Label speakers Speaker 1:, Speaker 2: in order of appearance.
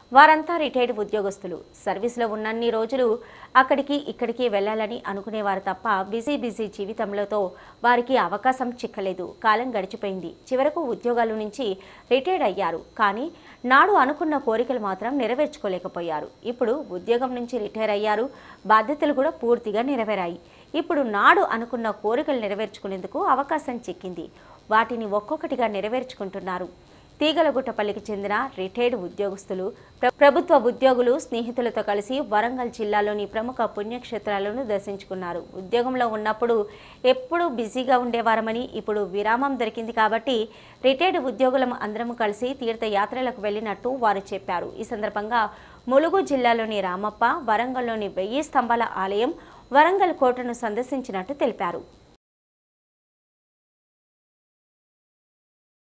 Speaker 1: వారంతా రిటైర్డ్ ఉద్యోగస్తులు సర్వీస్లో ఉన్నన్ని రోజులు అక్కడికి ఇక్కడికి వెళ్ళాలని అనుకునేవారు తప్ప బిజీ బిజీ జీవితంలోతో వారికి అవకాశం చిక్కలేదు కాలం గడిచిపోయింది చివరకు ఉద్యోగాల నుంచి రిటైర్డ్ అయ్యారు కానీ నాడు అనుకున్న కోరికలు మాత్రం నెరవేర్చుకోలేకపోయారు ఇప్పుడు ఉద్యోగం నుంచి రిటైర్ అయ్యారు బాధ్యతలు కూడా పూర్తిగా నెరవేరాయి ఇప్పుడు నాడు అనుకున్న కోరికలు నెరవేర్చుకునేందుకు అవకాశం చిక్కింది వాటిని ఒక్కొక్కటిగా నెరవేర్చుకుంటున్నారు తీగలగుట్టపల్లికి చెందిన రిటైర్డ్ ఉద్యోగస్తులు ప్ర- ప్రభుత్వ ఉద్యోగులు స్నేహితులతో కలిసి వరంగల్ జిల్లాలోని ప్రముఖ పుణ్యక్షేత్రాలను దర్శించుకున్నారు ఉద్యోగంలో ఉన్నప్పుడు ఎప్పుడూ బిజీగా ఉండేవారమని ఇప్పుడు విరామం దొరికింది కాబట్టి రిటైర్డ్ ఉద్యోగులం అందరం కలిసి తీర్థయాత్రలకు వెళ్ళినట్టు వారు చెప్పారు ఈ సందర్భంగా ములుగు జిల్లాలోని రామప్ప వరంగల్లోని వెయ్యి స్తంభాల ఆలయం వరంగల్ కోటను సందర్శించినట్టు తెలిపారు